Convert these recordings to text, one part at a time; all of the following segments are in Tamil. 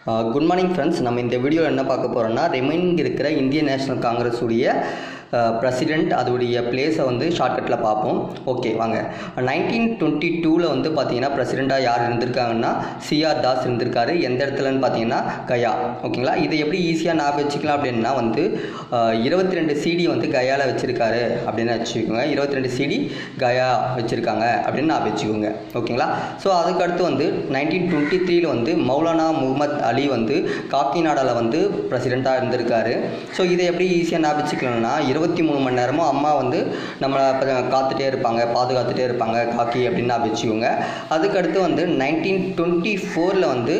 குட் மார்னிங் ஃப்ரெண்ட்ஸ் நம்ம இந்த வீடியோவில் என்ன பார்க்க போகிறோம்னா ரிமைனிங் இருக்கிற இந்தியன் நேஷனல் காங்கிரஸ் உடைய பிரசிடெண்ட் அதோடைய பிளேஸை வந்து ஷார்ட்கட்டில் பார்ப்போம் ஓகே வாங்க நைன்டீன் டுவெண்ட்டி டூவில் வந்து பார்த்தீங்கன்னா பிரசிடெண்ட்டாக யார் இருந்திருக்காங்கன்னா சிஆர் தாஸ் இருந்திருக்காரு எந்த இடத்துலன்னு பார்த்தீங்கன்னா கயா ஓகேங்களா இதை எப்படி ஈஸியாக ஞாபகம் வச்சுக்கலாம் அப்படின்னா வந்து இருபத்தி ரெண்டு சிடி வந்து கயாவில் வச்சுருக்காரு அப்படின்னு வச்சுக்கோங்க இருபத்தி ரெண்டு சிடி கயா வச்சுருக்காங்க அப்படின்னு ஞாபகம் வச்சுக்கோங்க ஓகேங்களா ஸோ அதுக்கடுத்து வந்து நைன்டீன் டுவெண்ட்டி த்ரீல வந்து மௌலானா முகமது அலி வந்து காக்கிநாடாவில் வந்து பிரசிடெண்ட்டாக இருந்திருக்காரு ஸோ இதை எப்படி ஈஸியாக ஞாபகம் வச்சுக்கலாம்னா இருபத்தி மூணு மணி நேரமும் அம்மா வந்து நம்மளை காத்துட்டே இருப்பாங்க பாதுகாத்துட்டே இருப்பாங்க காக்கி அப்படின்னு ஞாபகம் வச்சுக்கோங்க அதுக்கடுத்து வந்து நைன்டீன் டுவெண்ட்டி ஃபோரில் வந்து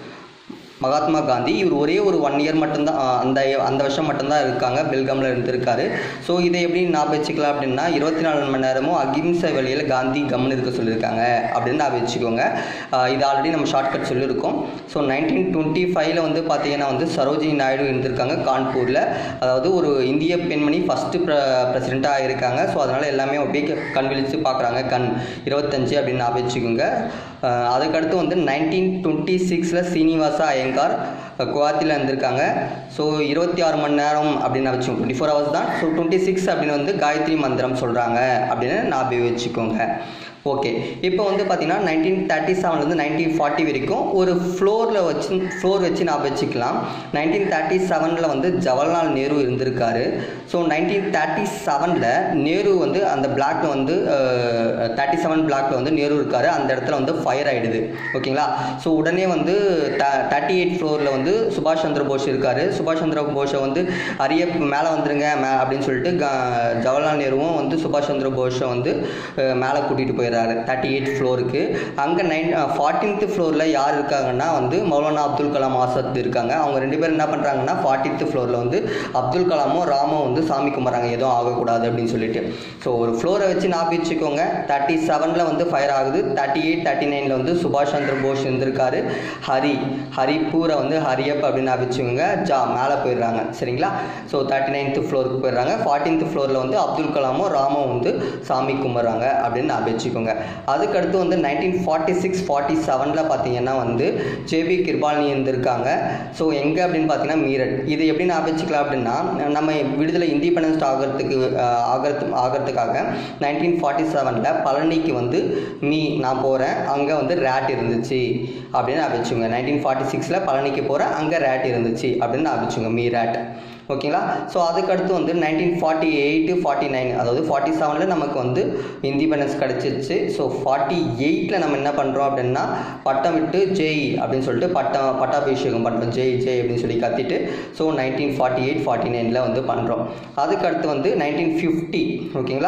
மகாத்மா காந்தி இவர் ஒரே ஒரு ஒன் இயர் மட்டும்தான் ஆஹ் அந்த அந்த வருஷம் மட்டும்தான் இருக்காங்க பெல்காமில் இருந்திருக்காரு ஸோ இதை எப்படி ஞாபகம் வச்சுக்கலாம் அப்படின்னா இருபத்தி நாலு மணி நேரமும் அகிம்சை வழியில் காந்தி கம்னு இருக்க சொல்லியிருக்காங்க அப்படின்னு ஞாபகம் வச்சுக்கோங்க ஆஹ் இது ஆல்ரெடி நம்ம ஷார்ட்கட் சொல்லியிருக்கோம் ஸோ நைன்டீன் டுவெண்ட்டி ஃபைவ்ல வந்து பார்த்தீங்கன்னா வந்து சரோஜினி நாயுடு இருந்திருக்காங்க கான்பூரில் அதாவது ஒரு இந்திய பெண்மணி ஃபஸ்ட்டு ப்ர பிரசிடெண்ட்டாக இருக்காங்க ஸோ அதனால் எல்லாமே அப்படியே கண் விழித்து பார்க்குறாங்க கண் இருபத்தஞ்சு அப்படின்னு ஞாபகம் வச்சுக்கோங்க ஆஹ் அதுக்கடுத்து வந்து நைன்டீன் டுவெண்ட்டி சிக்ஸில் சீனிவாசா ஐயங்கார் குவாத்தியில் இருந்திருக்காங்க ஸோ இருபத்தி ஆறு மணி நேரம் அப்படின்னு வச்சுக்கோங்க டுவெண்ட்டி ஃபோர் ஹவர்ஸ் தான் ஸோ டுவெண்ட்டி சிக்ஸ் அப்படின்னு வந்து காயத்ரி மந்திரம் சொல்கிறாங்க அப்படின்னு ஞாபகம் வச்சுக்கோங்க ஓகே இப்போ வந்து பார்த்தீங்கன்னா நைன்டீன் தேர்ட்டி செவன்லேருந்து நைன்டீன் ஃபார்ட்டி வரைக்கும் ஒரு ஃப்ளோரில் வச்சு ஃப்ளோர் வச்சு நான் வச்சுக்கலாம் நைன்டீன் தேர்ட்டி செவனில் வந்து ஜவஹர்லால் நேரு இருந்திருக்காரு ஸோ நைன்டீன் தேர்ட்டி செவனில் நேரு வந்து அந்த பிளாக்ல வந்து தேர்ட்டி செவன் பிளாக்ல வந்து நேரு இருக்காரு அந்த இடத்துல வந்து ஃபயர் ஆகிடுது ஓகேங்களா ஸோ உடனே வந்து தேர்ட்டி எயிட் ஃப்ளோரில் வந்து சுபாஷ் சந்திர போஸ் இருக்காரு சுபாஷ் சந்திர போஸை வந்து அரிய மேலே வந்துருங்க மே அப்படின்னு சொல்லிட்டு க- ஜவஹர்லால் நேருவும் வந்து சுபாஷ் சந்திர போஸை வந்து அஹ், மேலே கூட்டிகிட்டு போயிடுறாரு தேர்ட்டி எயிட் ஃப்ளோருக்கு அங்கே நைன் ஃபார்ட்டீன்த் ஃப்ளோரில் யார் இருக்காங்கன்னா வந்து மௌலானா அப்துல் கலாம் ஆசாத் இருக்காங்க அவங்க ரெண்டு பேரும் என்ன பண்ணுறாங்கன்னா ஃபார்ட்டீன்த் ஃப்ளோரில் வந்து அப்துல் கலாமும் ராமும் வந்து சாமி கும்பிட்றாங்க எதுவும் ஆகக்கூடாது அப்படின்னு சொல்லிட்டு ஸோ ஒரு ஃப்ளோரை வச்சு ஞாபகம் வச்சுக்கோங்க தேர்ட்டி செவனில் வந்து ஃபயர் ஆகுது தேர்ட்டி எயிட் தேர்ட்டி நைனில் வந்து சுபாஷ் சந்திர போஸ் இருந்திருக்காரு ஹரி ஹரிப்பூரை வந்து ஹரியப் அப்படின்னு ஞாபகம் வச்சுக்கோங்க ஜா மேலே போயிடுறாங்க சரிங்களா ஸோ தேர்ட்டி நைன்த் ஃப்ளோருக்கு போயிடுறாங்க ஃபார்ட்டீன்த் ஃப்ளோரில் வந்து அப்துல் கலாமும் ராமும் வந்து சாமி கும்பிட்றாங்க அப்படின்னு ஞாபகம் வச்சுக்கோங்க அதுக்கடுத்து வந்து நைன்டீன் ஃபார்ட்டி சிக்ஸ் ஃபார்ட்டி செவனில் பார்த்தீங்கன்னா வந்து ஜேபி கிருபாலினி இருந்திருக்காங்க ஸோ எங்கே அப்படின்னு பார்த்தீங்கன்னா மீரட் இது எப்படி ஞாபகம் வச்சுக்கலாம் அப்படின்னா நம்ம விடுதலை இண்டிபெண்டன்ஸ் ஆகிறதுக்கு ஆஹ், ஆகிறது ஆகிறதுக்காக நைன்டீன் ஃபார்ட்டி செவனில் பழனிக்கு வந்து மீ நான் போகிறேன் அங்கே வந்து ரேட் இருந்துச்சு அப்படின்னு ஞாபகம் வச்சுக்கோங்க நைன்டீன் ஃபார்ட்டி சிக்ஸில் பழனிக்கு போகிறேன் அங்கே ரேட் இருந்துச்சு அப்படின்னு ஞாபகம் வச்சுக்கோங்க மீ ரேட் ஓகேங்களா ஸோ அதுக்கடுத்து வந்து nineteen forty eight forty nine அதாவது ஃபார்ட்டி செவனில் நமக்கு வந்து இண்டிபெண்டன்ஸ் கிடச்சிருச்சு ஸோ ஃபார்ட்டி எயிட்டில் நம்ம என்ன பண்ணுறோம் அப்படின்னா பட்டம் விட்டு ஜெய் அப்படின்னு சொல்லிட்டு பட்டம் பட்டாபிஷேகம் பண்ணுறோம் ஜெய் ஜெய் அப்படின்னு சொல்லி கத்திட்டு so nineteen forty eight forty நைனில் வந்து பண்ணுறோம் அதுக்கடுத்து வந்து நைன்டீன் ஃபிஃப்டி ஓகேங்களா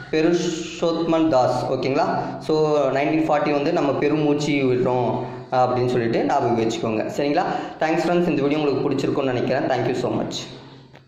பெருஷோத்மன் தாஸ் ஓகேங்களா ஸோ நைன்டீன் ஃபார்ட்டி வந்து நம்ம பெருமூச்சு விடுறோம் அப்படின்னு சொல்லிட்டு ஞாபகம் வச்சுக்கோங்க சரிங்களா தேங்க்ஸ் ஃப்ரெண்ட்ஸ் இந்த வீடியோ உங்களுக்கு பிடிச்சிருக்கும்னு நினைக்கிறேன் தேங்க்யூ ஸோ மச்